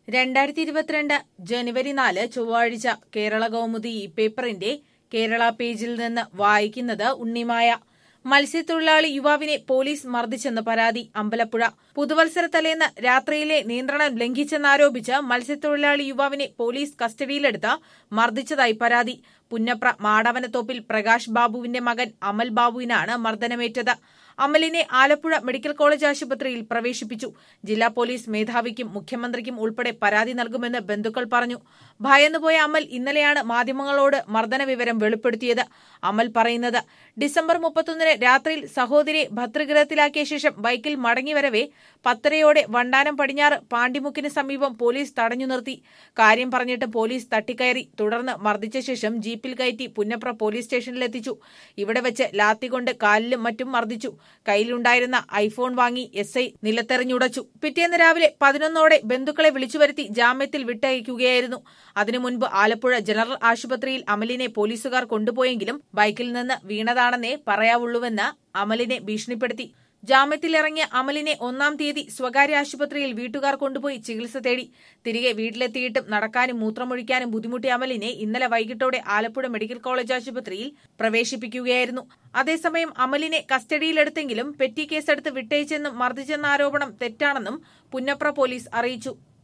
രണ്ടായിരത്തി ഇരുപത്തിരണ്ട് ജനുവരി നാല് ചൊവ്വാഴ്ച കേരള കൗമുദി ഈ പേപ്പറിന്റെ കേരള പേജിൽ നിന്ന് വായിക്കുന്നത് ഉണ്ണിമായ മത്സ്യത്തൊഴിലാളി യുവാവിനെ പോലീസ് മർദ്ദിച്ചെന്ന് പരാതി അമ്പലപ്പുഴ പുതുവത്സര തലേന്ന് രാത്രിയിലെ നിയന്ത്രണം ലംഘിച്ചെന്നാരോപിച്ച് മത്സ്യത്തൊഴിലാളി യുവാവിനെ പോലീസ് കസ്റ്റഡിയിലെടുത്ത് മർദ്ദിച്ചതായി പരാതി പുന്നപ്ര മാടവനത്തോപ്പിൽ പ്രകാശ് ബാബുവിന്റെ മകൻ അമൽ ബാബുവിനാണ് മർദ്ദനമേറ്റത് അമലിനെ ആലപ്പുഴ മെഡിക്കൽ കോളേജ് ആശുപത്രിയിൽ പ്രവേശിപ്പിച്ചു ജില്ലാ പോലീസ് മേധാവിക്കും മുഖ്യമന്ത്രിക്കും ഉൾപ്പെടെ പരാതി നൽകുമെന്ന് ബന്ധുക്കൾ പറഞ്ഞു ഭയന്നുപോയ അമൽ ഇന്നലെയാണ് മാധ്യമങ്ങളോട് മർദ്ദന വിവരം വെളിപ്പെടുത്തിയത് അമൽ പറയുന്നത് ഡിസംബർ മുപ്പത്തൊന്നിന് രാത്രിയിൽ സഹോദരിയെ ഭദ്രഗൃഹത്തിലാക്കിയ ശേഷം ബൈക്കിൽ മടങ്ങിവരവെ പത്തരയോടെ വണ്ടാനം പടിഞ്ഞാറ് പാണ്ടിമുക്കിന് സമീപം പോലീസ് തടഞ്ഞു നിർത്തി കാര്യം പറഞ്ഞിട്ട് പോലീസ് തട്ടിക്കയറി തുടർന്ന് മർദ്ദിച്ച ശേഷം ജീപ്പിൽ കയറ്റി പുന്നപ്ര പോലീസ് സ്റ്റേഷനിലെത്തിച്ചു ഇവിടെ വെച്ച് ലാത്തികൊണ്ട് കാലിലും മറ്റും മർദ്ദിച്ചു കയ്യിലുണ്ടായിരുന്ന ഐഫോൺ വാങ്ങി എസ് ഐ നിലത്തെറിഞ്ഞുടച്ചു പിറ്റേന്ന് രാവിലെ പതിനൊന്നോടെ ബന്ധുക്കളെ വിളിച്ചുവരുത്തി ജാമ്യത്തിൽ വിട്ടയക്കുകയായിരുന്നു അതിനു മുൻപ് ആലപ്പുഴ ജനറൽ ആശുപത്രിയിൽ അമലിനെ പോലീസുകാർ കൊണ്ടുപോയെങ്കിലും ബൈക്കിൽ നിന്ന് വീണതാണെന്നേ പറയാവുള്ളൂവെന്ന് അമലിനെ ഭീഷണിപ്പെടുത്തി ജാമ്യത്തിലിറങ്ങിയ അമലിനെ ഒന്നാം തീയതി സ്വകാര്യ ആശുപത്രിയിൽ വീട്ടുകാർ കൊണ്ടുപോയി ചികിത്സ തേടി തിരികെ വീട്ടിലെത്തിയിട്ടും നടക്കാനും മൂത്രമൊഴിക്കാനും ബുദ്ധിമുട്ടിയ അമലിനെ ഇന്നലെ വൈകിട്ടോടെ ആലപ്പുഴ മെഡിക്കൽ കോളേജ് ആശുപത്രിയിൽ പ്രവേശിപ്പിക്കുകയായിരുന്നു അതേസമയം അമലിനെ കസ്റ്റഡിയിലെടുത്തെങ്കിലും പെറ്റി കേസെടുത്ത് വിട്ടയച്ചെന്നും മർദ്ദിച്ചെന്ന ആരോപണം തെറ്റാണെന്നും പുന്നപ്ര പോലീസ് അറിയിച്ചു